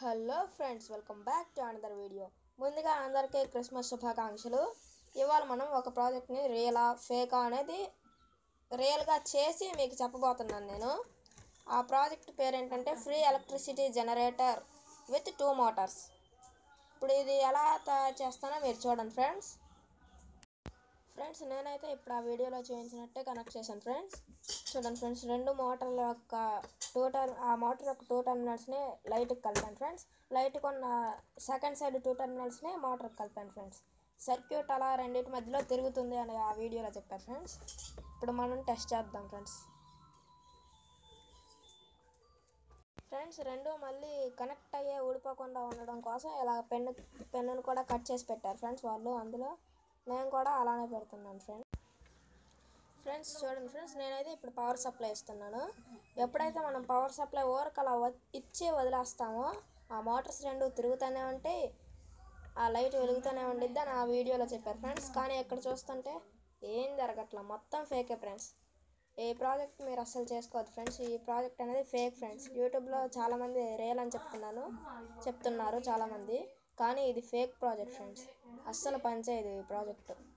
hello friends welcome back to another video ముందుగా అందరికీ Christmas శుభాకాంక్షలు ఇవాళ మనం ఒక ప్రాజెక్ట్ని రియలా ఫేకా అనేది రియల్గా చేసి మీకు చెప్పబోతున్నాను నేను ఆ ప్రాజెక్ట్ పేరు ఏంటంటే free electricity generator with two motors ఇప్పుడు ఇది ఎలా తయారు చేస్తానో మీరు చూడండి ఫ్రెండ్స్ ఫ్రెండ్స్ నేనైతే ఇప్పుడు ఆ వీడియోలో చూపించినట్టే కనెక్ట్ చేశాను ఫ్రెండ్స్ చూడండి ఫ్రెండ్స్ రెండు మోటార్ల యొక్క టూ టర్మ్ ఆ మోటార్ యొక్క టూ టర్మినల్స్ని లైట్కి కలిపాను ఫ్రెండ్స్ లైట్ కొన్న సెకండ్ సైడ్ టూ టర్మినల్స్ని మోటార్కి కలిపాను ఫ్రెండ్స్ సర్క్యూట్ అలా రెండింటి మధ్యలో తిరుగుతుంది అని ఆ వీడియోలో చెప్పారు ఫ్రెండ్స్ ఇప్పుడు మనం టెస్ట్ చేద్దాం ఫ్రెండ్స్ ఫ్రెండ్స్ రెండు మళ్ళీ కనెక్ట్ అయ్యే ఊడిపోకుండా ఉండడం కోసం ఇలా పెన్ను పెన్నును కూడా కట్ చేసి పెట్టారు ఫ్రెండ్స్ వాళ్ళు అందులో నేను కూడా అలానే పెడుతున్నాను ఫ్రెండ్స్ ఫ్రెండ్స్ చూడండి ఫ్రెండ్స్ నేనైతే ఇప్పుడు పవర్ సప్లై ఇస్తున్నాను ఎప్పుడైతే మనం పవర్ సప్లై ఓరకు అలా వ- ఇచ్చి వదిలేస్తామో ఆ మోటార్స్ రెండు తిరుగుతూనే ఉంటాయి ఆ లైట్ వెలుగుతూనే ఉండిద్ది అని ఆ వీడియోలో చెప్పారు ఫ్రెండ్స్ కానీ ఇక్కడ చూస్తుంటే ఏం జరగట్లా మొత్తం ఫేకే ఫ్రెండ్స్ ఈ ప్రాజెక్ట్ మీరు అస్సలు చేసుకోవద్దు ఫ్రెండ్స్ ఈ ప్రాజెక్ట్ అనేది ఫేక్ ఫ్రెండ్స్ యూట్యూబ్లో చాలామంది రియల్ అని చెప్తున్నాను చెప్తున్నారు చాలామంది కానీ ఇది ఫేక్ ప్రాజెక్ట్ ఫ్రెండ్స్ అస్సలు పనిచేయదు ఈ ప్రాజెక్ట్